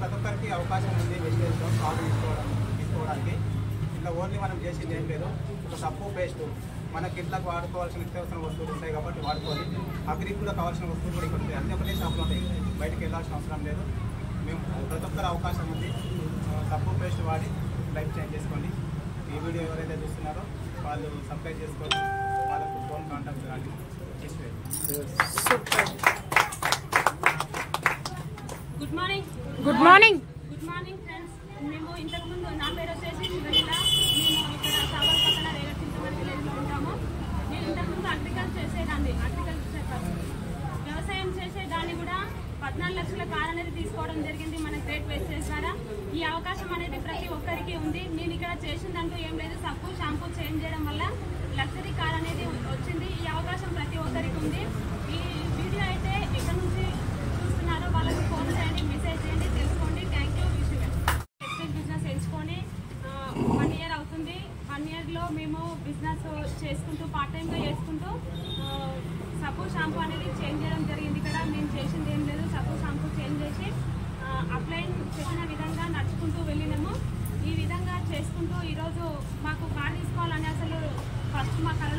ప్రతి ఒక్కరికి అవకాశం ఉంది వెజిటేబుల్స్ కార్డు తీసుకోవడం తీసుకోవడానికి ఇట్లా ఓన్లీ మనం చేసింది ఏం లేదు ఒక సబ్బు పేస్ట్ మనకి ఇంట్లోకి వాడుకోవాల్సిన నిత్యావసర వస్తువులు ఉంటాయి కాబట్టి వాడుకోవాలి అగ్రికి కూడా కావాల్సిన వస్తువులు కూడా ఇక్కడ ఉంటాయి అన్ని ఒకటే షాప్లో ఉంటాయి బయటకు వెళ్ళాల్సిన అవసరం లేదు మేము ప్రతి ఒక్కరు అవకాశం ఉంది ఆ, సబ్బు పేస్ట్ వాడి లైఫ్ చేంజ్ చేసుకోండి ఈ వీడియో ఎవరైతే చూస్తున్నారో వాళ్ళు సబ్స్క్రైబ్ చేసుకోండి వాళ్ళకు ఫోన్ కాంటాక్ట్ కానీ చేసి good morning good morning good morning friends మేము ఇంతకుముందు నా పేరు వచ్చేసి శివలీల మేము ఇక్కడ సాగర్ పక్కన రేగట్టించమని విలేజ్లో ఉంటాము నేను ఇంతకుముందు అగ్రికల్చర్ చేసేదాన్ని అగ్రికల్చర్ వ్యవసాయం చేసేదాన్ని కూడా పద్నాలుగు లక్షల కార్ అనేది తీసుకోవడం జరిగింది మన గ్రేట్ వేస్టేజ్ ద్వారా ఈ అవకాశం అనేది ప్రతి ఒక్కరికి ఉంది నేను ఇక్కడ చేసిందంటూ ఏం లేదు సబ్బు షాంపూ చేంజ్ చేయడం వల్ల లగ్జరీ కార్ అనేది వచ్చింది ఈ అవకాశం ప్రతి ఒక్కరికి ఉంది ఈ వీడియో అయితే ఎక్కడి నుంచి చూస్తున్నారో వాళ్ళకి ఫోన్ చేయండి మెసేజ్ చేయండి తెలుసుకోండి thank you wish textile business ఎంచుకొని వన్ ఇయర్ అవుతుంది వన్ ఇయర్లో మేము బిజినెస్ చేసుకుంటూ పార్ట్ టైంగా చేసుకుంటూ ఆ, సబ్బు షాంపూ అనేది చేంజ్ చేయడం జరిగింది ఇక్కడ మేము చేసింది ఏం లేదు సబ్బు షాంపూ చేంజ్ చేసి అప్లైన్ చెప్పిన విధంగా నడుచుకుంటూ వెళ్ళినాము ఈ విధంగా చేసుకుంటూ ఈరోజు మాకు కార్ తీసుకోవాలని అసలు ఫస్ట్ మా కళ